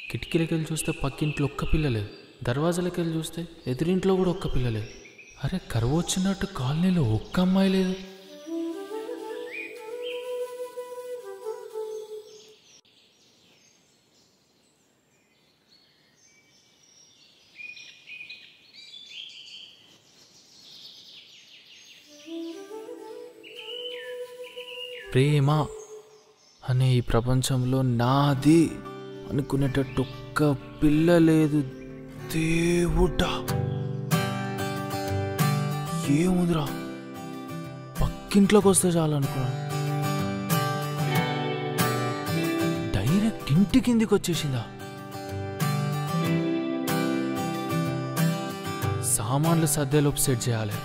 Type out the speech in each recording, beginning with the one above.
కిటికీలకి వెళ్ళి చూస్తే పక్కింట్లో ఒక్క పిల్ల లేదు దర్వాజాలకి వెళ్ళి చూస్తే ఎదురింట్లో కూడా ఒక్క పిల్ల లేదు అరే కరువు వచ్చినట్టు కాలనీలో ఒక్క అమ్మాయి లేదు ప్రేమ అనే ఈ ప్రపంచంలో నాది అనుకునేటట్టు ఒక్క పిల్ల లేదు దేవుడా ఏముందిరా పక్కింట్లోకి వస్తే చాలు అనుకున్నా డైరెక్ట్ ఇంటి కిందికి వచ్చేసిందా సామాన్లు సర్దేలోపు సెట్ చేయాలి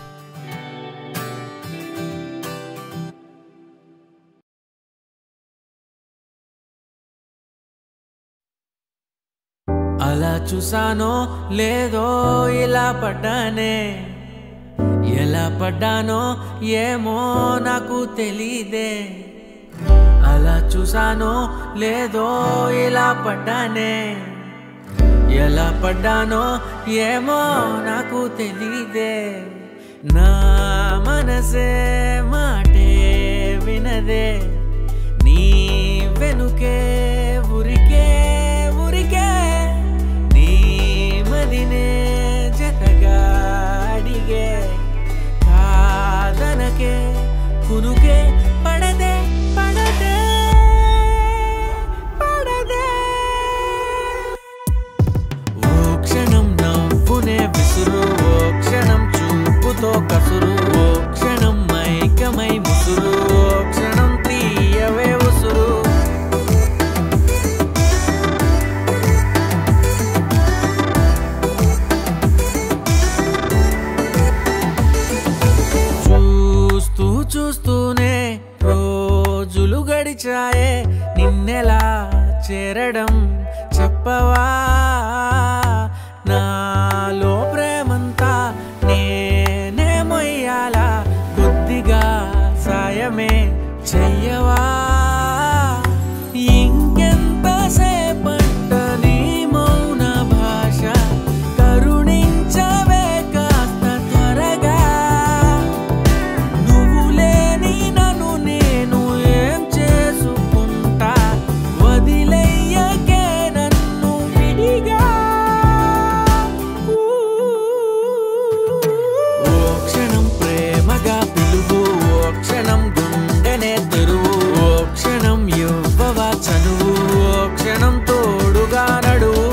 అలా చూసానో లేదో ఇలా పడ్డానే ఎలా పడ్డానో ఏమో నాకు తెలీదే అలా చూసానో లేదో ఇలా పడ్డానే ఎలా పడ్డానో ఏమో నాకు తెలీదే నా మనసే మాటే వినదే నీ వెనుకే ఉరికే ఉరికే నీ మదినే జతగా అడిగే కాదనకే కునుకే పడదే పడదే పడదే ఓ క్షణం నవ్వునే విసురు ఓ క్షణం చూపుతో కసురు ఓ క్షణం మైకమై ముసురు ఓ క్షణం తీయవే ఉసురు చూస్తూ చూస్తూనే రోజులు గడిచాయే నిన్నెలా చేరడం చెప్పవా నాలో ప్రేమంతా నేనే మొయ్యాలా కొద్దిగా సాయమే చెయ్యవా ఇంకెంత సేపంట నీ మౌన భాష కరుణించవే కాస్త త్వరగా నువ్వు లేని నన్ను నేను ఏం చేసుకుంటా వదిలేయకే నన్ను విడిగా ఓ క్షణం ప్రేమగా పిలువు ఓ క్షణం గుండెనే తెరువు ఓ క్షణం ఇవ్వవా చనువు ఓ క్షణం తోడుగా నడువు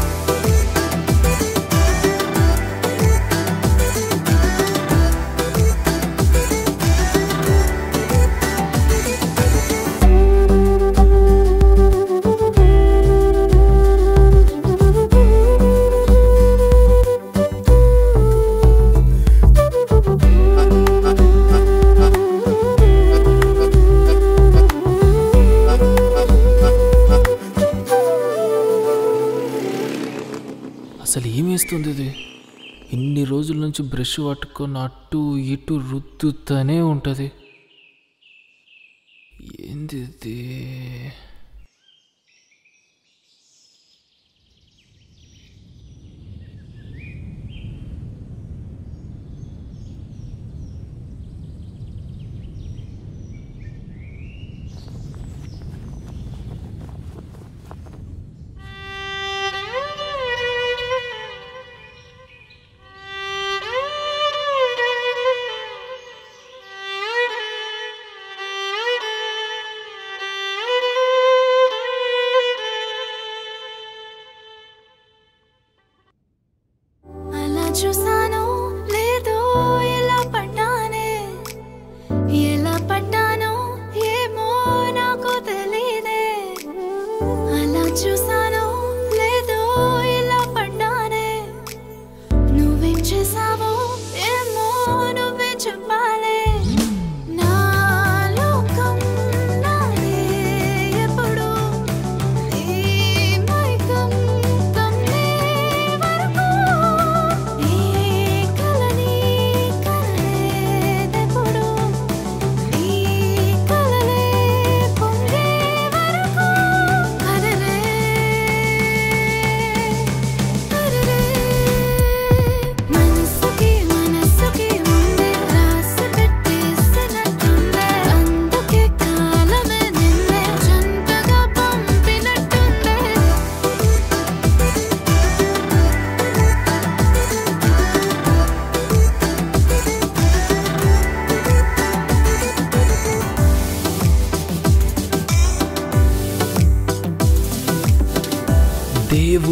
అసలు ఏమేస్తుంది ఇది ఇన్ని రోజుల నుంచి బ్రష్ పట్టుకొని అటు ఇటు రుద్దుతూనే ఉంటుంది ఏంది ఇది అలా చూసానో లేదో ఎలా పడ్డానే ఎలా పడ్డానో ఏమో నాకు తెలీదే అలా చూసానో లేదో ఎలా పడ్డానే నువ్వేం చేసావో ఏమో నువ్వే చెప్పాలే నా లోకం నాదే ఎప్పుడు నీ మైకం కమ్మే వరకు నీ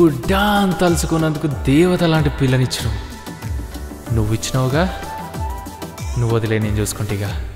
గుడ్డా అని తలుచుకున్నందుకు దేవత లాంటి పిల్లనిచ్చినావు నువ్వు ఇచ్చినావుగా నువ్వు వదిలే నేను చూసుకుంటేగా